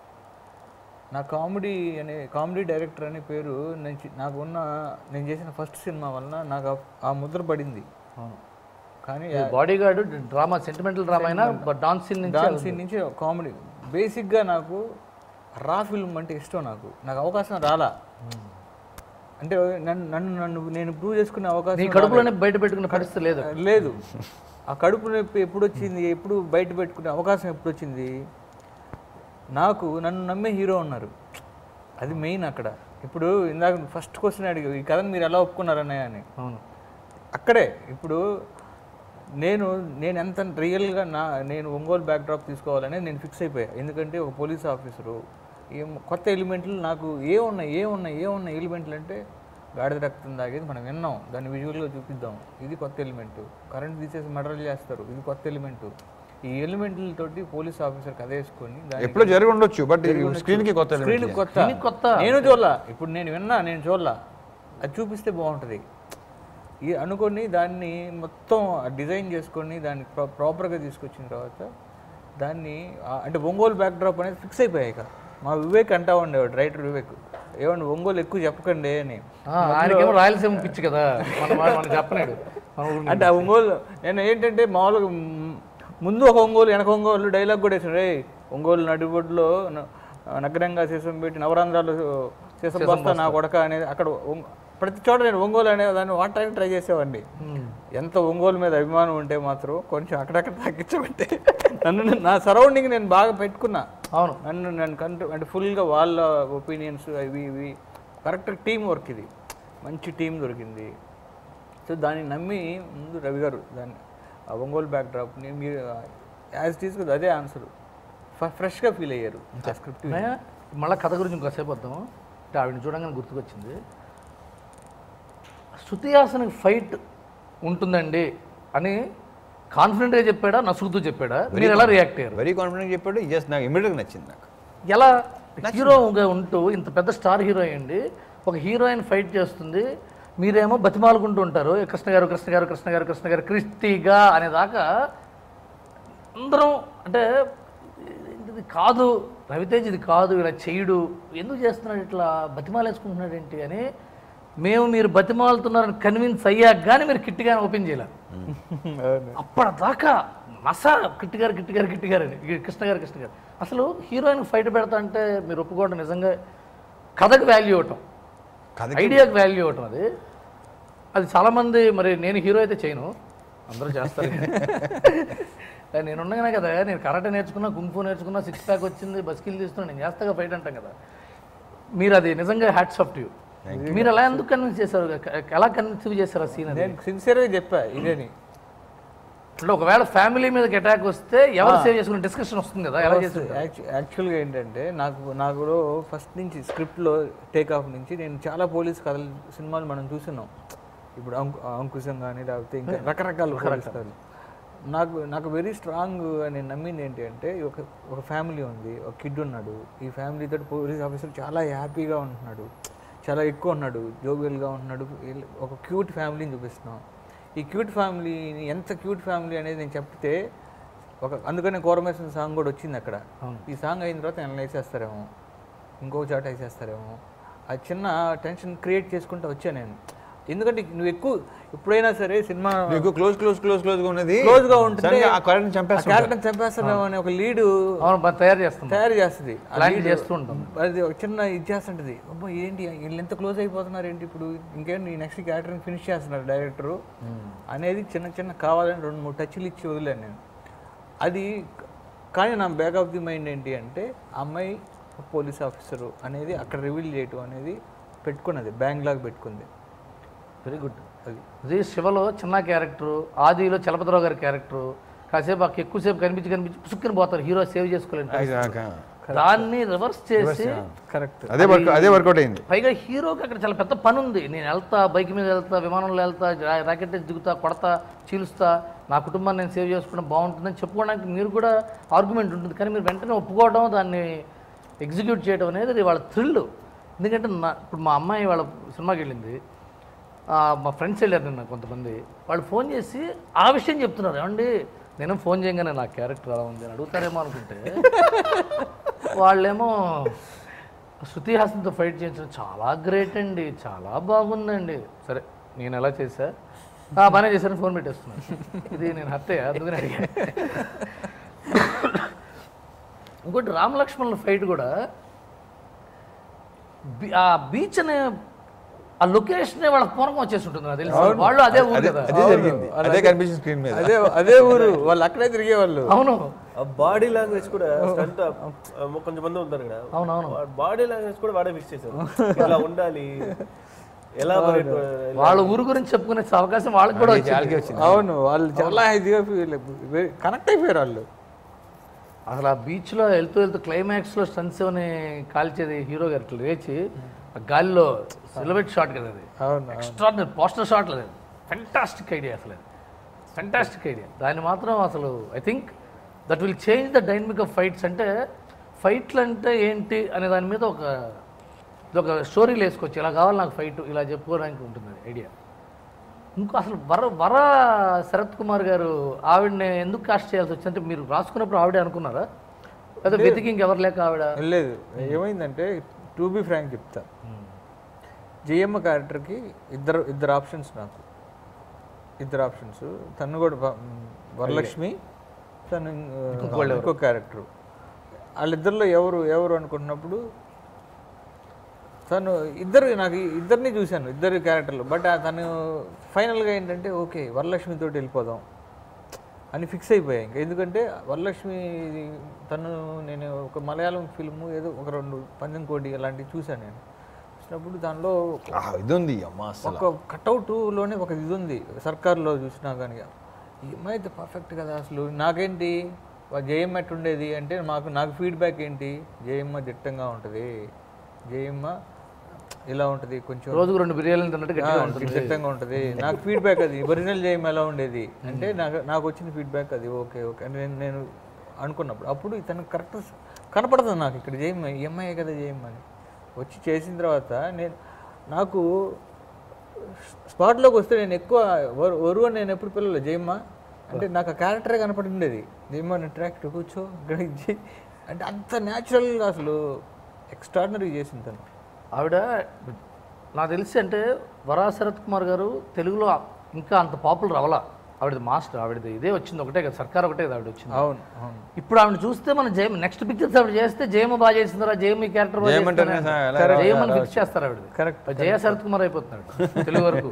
నా కామెడీ అనే కామెడీ డైరెక్టర్ అనే పేరు నేను చి- నాకు ఉన్న నేను చేసిన ఫస్ట్ సినిమా వలన నాకు ఆ- ఆ ముద్ర పడింది కానీ bodyguard drama sentimental drama అయినా డాన్స్ సీన్ నుంచి డాన్స్ సీన్ నుంచి కామెడీ బేసిక్గా నాకు రా ఫిల్మ్ అంటే ఇష్టం నాకు నాకు అవకాశం రాలా అంటే నన్ను నన్ను నన్ను నేను ప్రూవ్ చేసుకునే నీ అవకాశం కడుపులోనే బయట పెట్టుకునే పరిస్థితి లేదు లేదు ఆ కడుపు నొప్పి ఎప్పుడు వచ్చింది ఎప్పుడు బయట పెట్టుకునే అవకాశం ఎప్పుడు వచ్చింది నాకు నన్ను నమ్మే హీరో ఉన్నారు అది మెయిన్ అక్కడ ఇప్పుడు ఇందాక ఫస్ట్ క్వశ్చన్ అడిగావు ఈ కథను మీరు ఎలా ఒప్పుకున్నారన్నయ్య అని అవును అక్కడే ఇప్పుడు నేను నేను ఎంత రియల్గా నా నేను ఒంగోలు బ్యాక్డ్రాప్ తీసుకోవాలని నేను ఫిక్స్ అయిపోయా ఎందుకంటే ఒక పోలీస్ ఆఫీసరు ఏం కొత్త ఎలిమెంట్లు నాకు ఏ ఉన్నాయి ఏ ఉన్నాయి ఏ ఉన్నాయి ఎలిమెంట్లు అంటే గాడిద రక్తం తాగేది మనం విన్నాం దాన్ని విజువల్గా చూపిద్దాం ఇది కొత్త ఎలిమెంట్ కరెంట్ తీసేసి మర్డర్ చేస్తారు ఇది కొత్త ఎలిమెంట్ ఈ ఎలిమెంట్లతోటి పోలీస్ ఆఫీసర్ కథ వేసుకొని దాన్ని ఎప్పుడో జరిగి ఉండొచ్చు బట్ స్క్రీన్ కి కొత్త స్క్రీన్ element. కొత్త దీనికి కొత్త నేను చూడలా ఇప్పుడు నేను విన్నా నేను చూడలా అది చూపిస్తే బాగుంటుంది ఈ అనుకొని దాన్ని మొత్తం డిజైన్ చేసుకొని దాన్ని ప్రా- ప్రాపర్గా తీసుకొచ్చిన తర్వాత దాన్ని ఆ- అంటే ఒంగోలు బ్యాక్డ్రాప్ అనేది ఫిక్స్ అయిపోయాయి ఇక మా వివేక్ అంటా ఉండేవాడు రైటర్ వివేక్ ఏమన్నా ఒంగోలు ఎక్కువ చెప్పకండి అని ఆ, ఆయనకేమో రాయలసీమ పిచ్చి కదా మన మనం చెప్పలేడు మన ఊరు అంటే ఆ ఒంగోలు నేను ఏంటంటే మామూలుగా మ్, ముందు ఒక ఒంగోలు వెనక ఒంగోలు డైలాగ్ కూడా వేసాడు రే ఒంగోలు నడిబొడ్లో న- నగరంగా సీసం పెట్టి నవరంధ్రాలు సీసం బస్తా నా కొడక అనేది అక్కడ ఒంగ- ప్రతి చోట నేను ఒంగోలు అనే దాన్ని వాడటానికి ట్రై చేసేవాడిని ఎంత ఒంగోలు మీద అభిమానం ఉంటే మాత్రం కొంచెం అక్కడక్కడ తగ్గించబట్టే నన్ను నేను- నా సరౌండింగ్ నేను బాగా పెట్టుకున్నా అవును నన్ను నన్ను కంట్రో అంటే ఫుల్గా వాళ్ళ ఒపీనియన్స్ అవి ఇవి కరెక్ట్ టీం వర్క్ ఇది మంచి టీం దొరికింది సో దాన్ని నమ్మి ముందు రవి గారు దాన్ని ఆ ఒంగోలు బ్యాక్ డ్రాప్ని మీరు యాజ్ తీసుకుంది అదే ఆన్సర్ ఫ్రెష్గా ఫీల్ అయ్యారు ఆ స్క్రిప్ట్ అన్నయ్య, మళ్ళా కథ గురించి ఇంకోసేపు వద్దాం అంటే ఆవిడని చూడంగానే గుర్తుకొచ్చింది శృతి హాసన్కి ఫైట్ ఉంటుందండి అని కాన్ఫిడెంట్గా చెప్పాడా నసుగుతూ చెప్పాడా మీరు ఎలా రియాక్ట్ అయ్యారు వెరీ కాన్ఫిడెంట్ చెప్పాడు ఎస్ నాకు ఇమీడియట్గా నచ్చింది నాకు ఎలా హీరోగా ఉంటూ ఇంత పెద్ద స్టార్ హీరో అయ్యండి ఒక హీరోయిన్ ఫైట్ చేస్తుంది మీరేమో బతిమాలుకుంటూ ఉంటారు "ఏ కృష్ణ గారు కృష్ణ గారు కృష్ణ గారు కృష్ణ గారు క్రిస్టీగా అనేదాకా అందరం అంటే ఇది కాదు రవితేజ్ ఇది కాదు ఇలా చేయడు ఎందుకు చేస్తున్నాడు ఇట్లా బతిమాలేసుకుంటున్నాడు ఏంటి అని మేము మీరు బతిమాలుతున్నారని కన్విన్స్ అయ్యాక కానీ మీరు కిట్టిగానే ఓపెన్ చేయలేరు అప్పటిదాకా మసా కిట్టి గారు కిట్టి గారు కిట్టి గారు అని ఇక కృష్ణ గారు కృష్ణ గారు అసలు హీరోయిన్ ఫైట్ పెడతా అంటే మీరు ఒప్పుకోవడం నిజంగా కథకు వాల్యూ ఇవ్వటం కథ ఐడియాకి వాల్యూ ఇవ్వటం అది అది చాలామంది మరి నేను హీరో అయితే చేయను అందరూ చేస్తారు కానీ నేను ఉన్నాగానే కదా నేను కరాటే నేర్చుకున్నా కుంఫు నేర్చుకున్నా సిక్స్ ప్యాక్ వచ్చింది బస్కిల్ తీస్తున్నా నేను చేస్తాగా ఫైట్ అంటాం కదా మీరు అది నిజంగా హ్యాట్స్ ఆఫ్ టు యూ మీరు ఎలా ఎందుకు కన్విన్స్ చేశారు ఎలా కన్విన్స్ చేశారు ఆ సీన్ అది నేను సిన్సియర్గా చెప్పా ఇదేని అంటే ఒకవేళ ఫ్యామిలీ మీదకి అటాక్ వస్తే ఎవరు సేవ్ చేసుకునే డిస్కషన్ వస్తుంది కదా ఎలా చేస్తారు యాక్చువల్గా ఏంటంటే నాకు నాకు ఫస్ట్ నుంచి స్క్రిప్ట్లో టేక్ ఆఫ్ నుంచి నేను చాలా పోలీస్ కథలు సినిమాలు మనం చూస్తున్నాం ఇప్పుడు అంకు అంకుశం కానీ లేకపోతే ఇంకా రకరకాల పోలీస్ కథలు నాకు నాకు వెరీ స్ట్రాంగ్ నేను నమ్మింది ఏంటి అంటే ఒక ఒక ఫ్యామిలీ ఉంది ఒక కిడ్ ఉన్నాడు ఈ ఫ్యామిలీతో పోలీస్ ఆఫీసర్ చాలా హ్యాపీగా ఉంటున్నాడు చాలా ఎక్కువ ఉన్నాడు జోబియల్గా ఉంటున్నాడు వీళ్ళ- ఒక క్యూట్ ఫ్యామిలీని చూపిస్తున్నాం ఈ క్యూట్ ఫ్యామిలీని ఎంత క్యూట్ ఫ్యామిలీ అనేది నేను చెప్తే ఒక అందుకనే కోరమేసిన సాంగ్ కూడా వచ్చింది అక్కడ ఈ సాంగ్ అయిన తర్వాత నేను వేసేస్తారేమో ఇంకో చాట వేసేస్తారేమో ఆ చిన్న టెన్షన్ క్రియేట్ చేసుకుంటూ వచ్చాను నేను ఎందుకంటే నువ్వు ఎక్కువ ఎప్పుడైనా సరే సినిమా నీకు క్లోజ్ క్లోజ్ క్లోజ్ క్లోజ్ గా ఉన్నది క్లోజ్ గా ఉంటుంది సడన్గా ఆ క్యారెక్టర్ చంపేస్తా క్యారెక్టర్ చంపేస్తారేమో అనే ఒక లీడు అవును బాగా తయారు చేస్తున్నాం తయారు చేస్తుంది ఆ ప్లాన్ lead చేస్తూ ఉంటాం అది ఒక చిన్న ఇది చేస్తుంటది అబ్బో ఏంటి వీళ్ళు ఎంత క్లోజ్ అయిపోతున్నారు ఏంటి ఇప్పుడు ఇంకేంటి నెక్స్ట్ క్యారెక్టర్ని ఫినిష్ చేస్తున్నారు డైరెక్టర్ అనేది చిన్న చిన్న కావాలని రెండు మూడు టచ్లు ఇచ్చి వదిలేను నేను అది కానీ నా బ్యాక్ ఆఫ్ ది మైండ్ ఏంటి అంటే ఆ అమ్మాయి పోలీస్ ఆఫీసరు అనేది అక్కడ రివీల్ చేయటం అనేది పెట్టుకున్నది బ్యాంగ్ లాగా పెట్టుకుంది వెరీ గుడ్ అది అది శివలో చిన్న క్యారెక్టర్ ఆదిలో చలపతిరావు గారి క్యారెక్టర్ కాసేపు ఆ ఎక్కువసేపు కనిపించి కనిపించి పుసుక్కుని పోతారు హీరో సేవ్ చేసుకోలేండి దాన్ని రివర్స్ చేసి కరెక్ట్ అదే వర్క్ అదే వర్కౌట్ అయింది పైగా హీరోకి అక్కడ చాలా పెద్ద పని ఉంది నేను వెళ్తా బైక్ మీద వెళ్తా విమానంలో వెళ్తా రా- రాకెట్ వేసి దిగుతా కొడతా చీలుస్తా నా కుటుంబాన్ని నేను సేవ్ చేసుకుంటే బాగుంటుందని చెప్పుకోవడానికి మీరు కూడా ఆర్గ్యుమెంట్ ఉంటుంది కానీ మీరు వెంటనే ఒప్పుకోవడం దాన్ని ఎగ్జిక్యూట్ చేయడం అనేది వాళ్ళ థ్రిల్ ఎందుకంటే నా ఇప్పుడు మా అమ్మాయి వాళ్ళ సినిమాకి వెళ్ళింది ఆ, మా ఫ్రెండ్స్ వెళ్ళారు నిన్న కొంతమంది వాళ్ళు ఫోన్ చేసి ఆ విషయం చెప్తున్నారు ఏమండి నేను ఫోన్ చేయగానే నా క్యారెక్టర్ అలా ఉంది అని అడుగుతారేమో అనుకుంటే వాళ్ళేమో శృతి హాసన్తో ఫైట్ చేయించడం చాలా గ్రేట్ అండి చాలా బాగుందండి సరే నేను ఎలా చేశా ఆ, బాగానే చేశాను ఫోన్ పెట్టేస్తున్నాను ఇది నేను హత్య అందుకని అడిగా ఇంకోటి రామలక్ష్మణుల ఫైట్ కూడా బీ- ఆ బీచ్ అనే ఆ లొకేషన్ వాళ్ళకి పూర్వకం వచ్చేసి ఉంటుంది నాకు తెలిసి వాళ్ళు అదే ఊరు అదే కదా అదే జరిగింది అదే కనిపించింది స్క్రీన్ మీద అదే అదే ఊరు వాళ్ళు అక్కడే తిరిగేవాళ్ళు అవును ఆ బాడీ లాంగ్వేజ్ కూడా స్టంట్ కొంచెం మంది ఉంటారు కదా అవునవును బాడీ లాంగ్వేజ్ కూడా వాడే ఫిక్స్ చేశారు ఇలా ఉండాలి ఎలా మరి వాళ్ళ ఊరు గురించి చెప్పుకునే అవకాశం వాళ్ళకి కూడా వాళ్ళకి వచ్చింది వచ్చింది అవును వాళ్ళు చాలా ఇదిగా ఫీల్ కనెక్ట్ అయిపోయారు వాళ్ళు అసలు ఆ బీచ్లో వెళ్తూ వెళ్తూ క్లైమాక్స్లో స్టన్స్ అని కాల్చేది హీరో గారు ఇట్లా లేచి ఆ గాలిలో సిలబెట్ షాట్ కదా అది అవును ఎక్స్ట్రాడినరీ పోస్టర్ షాట్ లేదు ఫెంటాస్టిక్ ఐడియా అసలు ఫెంటాస్టిక్ ఐడియా దాన్ని మాత్రం అసలు I think that will change the dynamic of fights అంటే ఫైట్లు అంటే ఏంటి అనే దాని మీద ఒక ఇది ఒక స్టోరీలు వేసుకోవచ్చు ఇలా కావాలి నాకు ఫైట్ ఇలా చెప్పుకోవడానికి ఉంటుంది ఐడియా ఇంకో అసలు వర వర శరత్ కుమార్ గారు ఆవిడని ఎందుకు కాస్ట్ చేయాల్సి వచ్చిందంటే మీరు రాసుకున్నప్పుడు ఆవిడే అనుకున్నారా లేదా వెతికి ఇంకెవరు లేక ఆవిడ లేదు ఏమైందంటే టు బి ఫ్రాంక్ చెప్తా జయమ్మ క్యారెక్టర్కి ఇద్దరు ఇద్దరు ఆప్షన్స్ నాకు ఇద్దరు ఆప్షన్స్ తను కూడా బ- వరలక్ష్మి తను ఆ, ఇంకో క్యారెక్టర్ వాళ్ళిద్దరిలో ఎవరు ఎవరు అనుకుంటున్నప్పుడు తను ఇద్దరు నాకు ఇద్దరిని చూశాను ఇద్దరు క్యారెక్టర్లు బట్ తను ఫైనల్గా ఏంటంటే ఓకే వరలక్ష్మితో వెళ్ళిపోదాం అని ఫిక్స్ అయిపోయాయి ఇంకా ఎందుకంటే వరలక్ష్మి తను నేను ఒక మలయాళం ఫిల్ము ఏదో ఒక రెండు పందెం కోటి అలాంటివి చూశాను నేను చూసినప్పుడు దానిలో ఆ, ఇది ఉంది అమ్మా అసలు ఒక కట్అవుట్లోనే ఒక ఇది ఉంది సర్కార్లో చూసినా కానీ ఈ అమ్మాయి అయితే పర్ఫెక్ట్ కదా అసలు నాకేంటి వా- జయమ్మ ఎట్టుండేది అంటే మాకు నాకు ఫీడ్బ్యాక్ ఏంటి జయమ్మ దిట్టంగా ఉంటుంది జయమ్మ ఇలా ఉంటుంది కొంచెం రోజుకు రెండు బిర్యానీలు తిన్నట్టు గట్టిగా ఉంటుంది దిట్టంగా ఉంటుంది నాకు ఫీడ్బ్యాక్ అది ఒరిజినల్ జయమ్మ ఎలా ఉండేది అంటే నాకు నాకు వచ్చిన ఫీడ్బ్యాక్ అది ఓకే ఓకే అని నేను నేను అనుకున్నప్పుడు అప్పుడు ఇతను కరెక్ట్ కనపడుతుంది నాకు ఇక్కడ జయమ్మ ఈ అమ్మాయి కదా జయమ్మ అని వచ్చి చేసిన తర్వాత నేను నాకు స్పాట్లోకి వస్తే నేను ఎక్కువ వరు వరు అని నేను ఎప్పుడు పిల్లలు జయమ్మ అంటే నాకు ఆ క్యారెక్టరే కనపడి ఉండేది జయమ్మ ట్రాక్ట్ కూర్చో ఇక్కడ ఇది చెయ్. అంటే అంత న్యాచురల్గా అసలు ఎక్స్ట్రాడినరీ చేసింది తను ఆవిడ నాకు తెలిసి అంటే వరా శరత్ కుమార్ గారు తెలుగులో ఇంకా అంత పాపులర్ అవ్వాలా ఆవిడది మాస్టర్ ఆవిడది ఇదే వచ్చింది ఒకటే కదా సర్కార్ ఒకటే కదా ఆవిడ వచ్చింది అవును అవును ఇప్పుడు ఆవిడ చూస్తే మనం జయం నెక్స్ట్ పిక్చర్స్ ఆవిడ చేస్తే జయమ బాగా చేసిందిరా జయమ ఈ క్యారెక్టర్ బాగా జయమ్మ అంటేనే చేసిందిరా ఎలా అని. జయమ్ అని ఫిక్స్ చేస్తారు ఆవిడ Correct, జయ శరత్ కుమార్ అయిపోతున్నాడు తెలుగు వరకు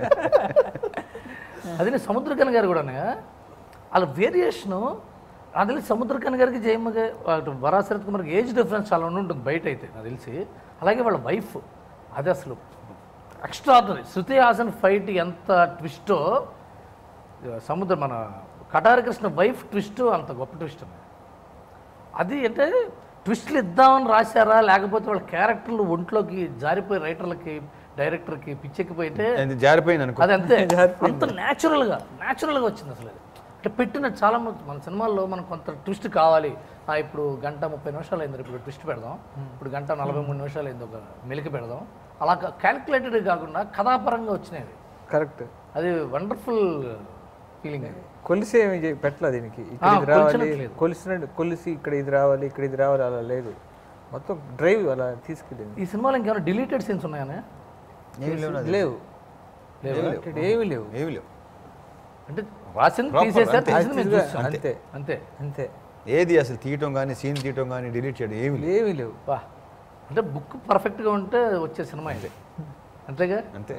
అది సముద్రకన్ గారు కూడా వాళ్ళ వేరియేషను నాకు తెలిసి సముద్రకన్ గారికి జయమ్మ గారి అటు వరా శరత్ కుమార్కి ఏజ్ డిఫరెన్స్ చాలా ఉండి ఉంటుంది బయట అయితే నాకు తెలిసి అలాగే వాళ్ళ వైఫ్ అది అసలు ఎక్స్ట్రాడినరీ శృతి హాసన్ ఫైట్ ఎంత ట్విస్టో సముద్ర మన కటారి కృష్ణ వైఫ్ ట్విస్ట్ అంత గొప్ప ట్విస్ట్ అన్నది అది అంటే ట్విస్ట్లు ఇద్దామని రాశారా లేకపోతే వాళ్ళ క్యారెక్టర్లు ఒంట్లోకి జారిపోయి రైటర్లకి డైరెక్టర్కి పిచ్చెక్కిపోయితే అది జారిపోయింది అనుకో అది అంతే అంత న్యాచురల్గా న్యాచురల్గా వచ్చింది అసలు అది అంటే పెట్టిన చాలా మంది- మన సినిమాల్లో మనకు కొంత ట్విస్ట్ కావాలి ఆ, ఇప్పుడు గంట ముప్పై నిమిషాలు అయింది ఇప్పుడు ట్విస్ట్ పెడదాం ఇప్పుడు గంట నలభై మూడు నిమిషాలు అయింది ఒక మెలికి పెడదాం అలా క్యాలిక్యులేటెడ్ కాకుండా కథాపరంగా వచ్చినాయి అవి. కరెక్ట్ అది వండర్ఫుల్ ఫీలింగ్ అది కొలిసి ఏమి చే- పెట్టలే దీనికి ఇక్కడ ఆ, ఇది రావాలి కొలిచినట్లేదు. కొలిసినట్టు కొలిసి ఇక్కడ ఇది రావాలి ఇక్కడ ఇది రావాలి అలా లేదు మొత్తం డ్రైవ్ అలా తీసుకెళ్ళింది ఈ సినిమాలో ఇంకేమైనా డిలీటెడ్ సీన్స్ ఉన్నాయనే ఏమి లేవు నాకు లేవు లేవు Deleted ఏమీ లేవు ఏమి లేవు అంటే రాసింది Proper, తీసేసారు అంతే. తీసింది మీరు అంతే. చూస్తారు. అంతే అంతే అంతే ఏది అసలు తీయటం కానీ సీన్ తీయటం కానీ డిలీట్ చేయడం ఏమి లేవు ఏమీ లేవు వా అంటే బుక్ పర్ఫెక్ట్గా ఉంటే వచ్చే సినిమా ఇది అంతేగా అంతే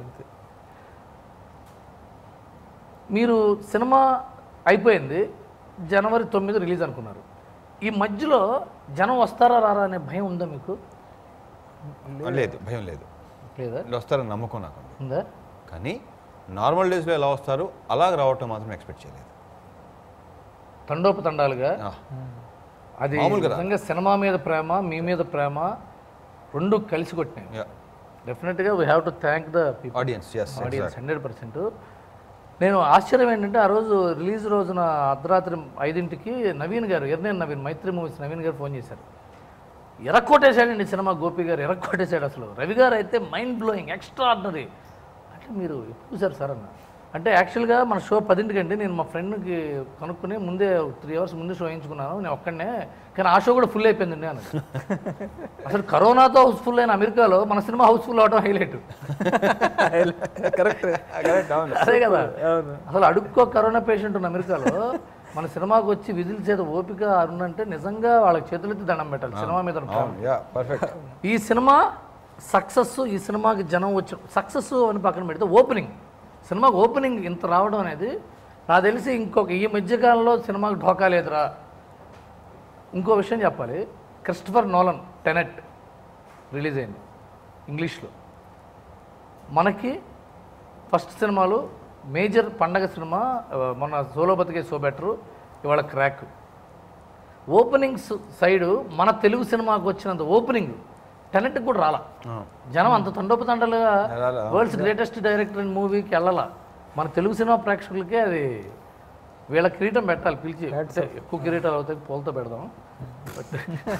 మీరు సినిమా అయిపోయింది జనవరి తొమ్మిది రిలీజ్ అనుకున్నారు ఈ మధ్యలో జనం వస్తారా రారా అనే భయం ఉందా మీకు లేదు భయం లేదు లేదా వీళ్ళు వస్తారని నమ్మకం నాకు ఉంది. ఉందా కానీ నార్మల్ డేస్లో ఎలా వస్తారు అలాగ రావటం మాత్రం ఎక్స్పెక్ట్ చేయలేదు తండోపతండాలుగా ఆ, అది మామూలుగా రా. నిజంగా సినిమా మీద ప్రేమ మీ మీద ప్రేమ రెండు కలిసి కొట్టినాయి yeah. డెఫినెట్గా we have to thank the people audience yes audience hundred percent నేను ఆశ్చర్యం ఏంటంటే ఆ రోజు రిలీజ్ రోజున అర్ధరాత్రి ఐదింటికి నవీన్ గారు ఎర్నేన్ నవీన్ మైత్రి మూవీస్ నవీన్ గారు ఫోన్ చేశారు ఎరక్కొట్టేశాడండి సినిమా గోపి గారు ఎరక్కొట్టేశాడు అసలు రవి గారు అయితే మైండ్ బ్లోయింగ్ ఎక్స్ట్రా ఆర్డినరీ అంటే మీరు ఎప్పుడు చూసారు సార్ అన్న అంటే యాక్చువల్గా మన షో పదింటికండి నేను మా ఫ్రెండ్కి కనుక్కుని ముందే త్రీ అవర్స్ ముందే షో వేయించుకున్నాను నేను ఒక్కడనే కానీ ఆ షో కూడా ఫుల్ అయిపోయిందండి అని అసలు కరోనాతో హౌస్ఫుల్ అయిన అమెరికాలో మన సినిమా హౌస్ఫుల్ అవడం హైలైట్ కరెక్ట్ కరెక్ట్ అవును అదే కదా అవును అసలు అడుక్కో కరోనా పేషెంట్ ఉన్న అమెరికాలో మన సినిమాకి వచ్చి విధుల చేత ఓపిక అరుణంటే నిజంగా వాళ్ళకి చేతులెత్తి దండం పెట్టాలి సినిమా మీద ఉన్న ప్రేమ. యా పర్ఫెక్ట్ ఈ సినిమా సక్సెస్ ఈ సినిమాకి జనం వచ్చి సక్సెస్ అని పక్కన పెడితే ఓపెనింగ్ సినిమాకి ఓపెనింగ్ ఇంత రావడం అనేది నాకు తెలిసి ఇంకొక ఈ మధ్యకాలంలో సినిమాకి ఢోకా లేదురా ఇంకో విషయం చెప్పాలి క్రిస్టఫర్ నోలన్ టెనెట్ రిలీజ్ అయింది ఇంగ్లీష్లో మనకి ఫస్ట్ సినిమాలు మేజర్ పండగ సినిమా ఆ, మొన్న సోలో బతికే సో బెటరు ఇవాళ క్రాక్ ఓపెనింగ్ సైడు మన తెలుగు సినిమాకు వచ్చినంత ఓపెనింగ్ టెనెట్ కూడా రాలా జనం అంత తండోపతండలుగా రాలా. వరల్డ్స్ గ్రేటెస్ట్ డైరెక్టర్ ఇన్ మూవీకి వెళ్ళాల మన తెలుగు సినిమా ప్రేక్షకులకే అది వీళ్ళ కిరీటం పెట్టాలి పిలిచి అంటే ఎక్కువ కిరీటాలు అవుతాయి పూలతో పెడదాం బట్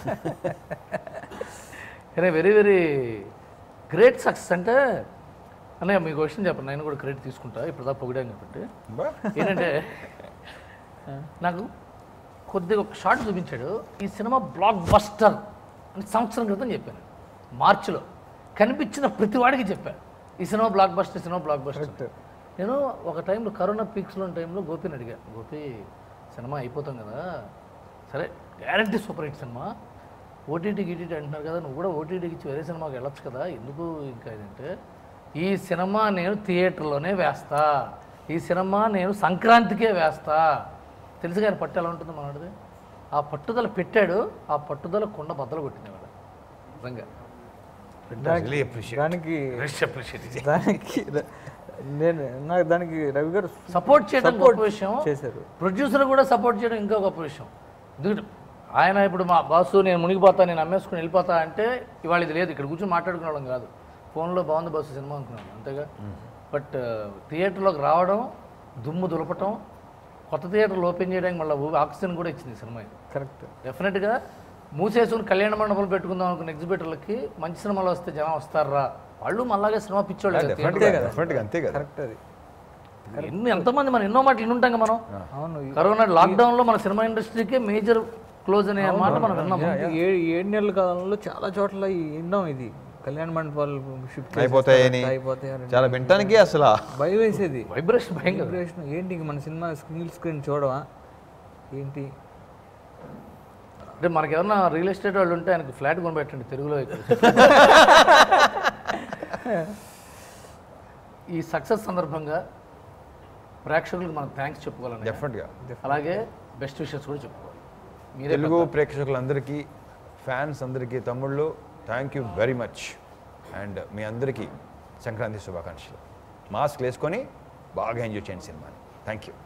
కానీ వెరీ వెరీ గ్రేట్ సక్సెస్ అంటే అన్నయ్య మీకు క్వశ్చన్ చెప్పండి నేను కూడా క్రెడిట్ తీసుకుంటా ఇప్పుడు దా పొగిడాను కాబట్టి ఏంటంటే నాకు కొద్దిగా ఒక షార్ట్ చూపించాడు ఈ సినిమా బ్లాక్ బస్టర్ అని సంవత్సరం క్రితం చెప్పాను మార్చిలో కనిపించిన ప్రతి వాడికి చెప్పాను ఈ సినిమా బ్లాక్ బస్టర్ ఈ సినిమా బ్లాక్ బస్టర్ నేను ఒక టైంలో కరోనా పీక్స్లో ఉన్న టైంలో గోపిని అడిగా గోపి సినిమా అయిపోతాం కదా సరే guarantee super hit cinema OTT గిటీటీ అంటున్నారు కదా నువ్వు కూడా ఓటీటీకి ఇచ్చి వేరే సినిమాకి వెళ్ళొచ్చు కదా ఎందుకు ఇంకా ఇదంటే ఈ సినిమా నేను థియేటర్లోనే వేస్తా ఈ సినిమా నేను సంక్రాంతికే వేస్తా తెలుసు కానీ పట్టు ఎలా ఉంటుందో మనది ఆ పట్టుదల పెట్టాడు ఆ పట్టుదల కొండ బద్దలు కొట్టింది వాడు నిజంగా రియలీ అప్రిషియేట్ దానికి అప్రిషియేట్ దానికి ర- నేను నాకు దానికి రవి గారు సపోర్ట్ చేయడం Support గొప్ప విషయం చేశారు ప్రొడ్యూసర్ కూడా సపోర్ట్ చేయడం ఇంకా గొప్ప విషయం ఎందుకంటే ఆయన ఇప్పుడు మా బాసు నేను మునిగిపోతా నేను అమ్మేసుకుని వెళ్ళిపోతా అంటే ఇవాళ ఇది లేదు ఇక్కడ కూర్చొని మాట్లాడుకునేవాళ్ళం కాదు ఫోన్లో బాగుంది బాసు సినిమా అనుకున్నాను అంతేగా బట్ థియేటర్లోకి రావడం దుమ్ము దులపటం కొత్త థియేటర్లు ఓపెన్ చేయడానికి మళ్ళీ ఆక్సిజన్ కూడా ఇచ్చింది ఈ సినిమా ఇది కరెక్ట్ డెఫినెట్గా మూసేసుకుని కళ్యాణ మండపం పెట్టుకుందాం అనుకున్న ఎగ్జిబిటర్లకి మంచి సినిమాలు వస్తే జనం వస్తారా వాళ్ళు మళ్ళాగే సినిమా పిచ్చోళ్ళు కదా డెఫినెట్గా డెఫినెట్గా అంతే కదా కరెక్ట్ అది ఎన్ని ఎంతమంది మనం ఎన్నో మాటలు వినుంటాం కదా మనం అవును కరోనా లాక్డౌన్ లో మన సినిమా ఇండస్ట్రీకే మేజర్ క్లోజ్ అనే మాట మనం విన్నాం ఏడు ఏడు నెలల కాలంలో చాలా చోట్ల ఈ విన్నాం ఇది కళ్యాణ మండపాలు షిఫ్ట్ అయిపోతాయని అయిపోతాయని చాలా వినటానికి అసలు భయం వేసేది వైబ్రేషన్ భయం కదా వైబ్రేషన్ ఏంటి ఇంక మన సినిమా స్క్రీన్ స్క్రీన్ చూడవా ఏంటి అంటే మనకి ఏమన్నా రియల్ ఎస్టేట్ వాళ్ళు ఉంటే ఆయనకి ఫ్లాట్ కొనిపెట్టండి తెలుగులో ఇక్కడ. ఈ సక్సెస్ సందర్భంగా ప్రేక్షకులకు మనం థ్యాంక్స్ చెప్పుకోవాలండి డెఫినెట్గా అలాగే బెస్ట్ విషెస్ కూడా చెప్పుకోవాలి మీరే తెలుగు ప్రేక్షకులందరికీ ఫ్యాన్స్ అందరికీ తమ్ముళ్ళు thank you very much and మీ అందరికీ సంక్రాంతి శుభాకాంక్షలు మాస్క్ వేసుకొని బాగా ఎంజాయ్ చేయండి సినిమాని థ్యాంక్ యూ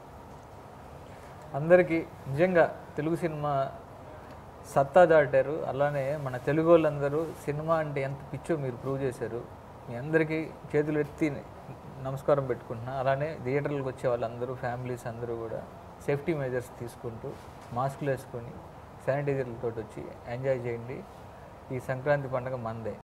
అందరికీ నిజంగా తెలుగు సినిమా సత్తా దాటారు అలానే మన తెలుగు వాళ్ళందరూ సినిమా అంటే ఎంత పిచ్చో మీరు ప్రూవ్ చేశారు మీ అందరికీ చేతులు ఎత్తి నమస్కారం పెట్టుకుంటున్నా అలానే థియేటర్లకు వచ్చే వాళ్ళందరూ ఫ్యామిలీస్ అందరూ కూడా సేఫ్టీ మెజర్స్ తీసుకుంటూ మాస్కులు వేసుకొని శానిటైజర్లతో వచ్చి ఎంజాయ్ చేయండి ఈ సంక్రాంతి పండుగ మందే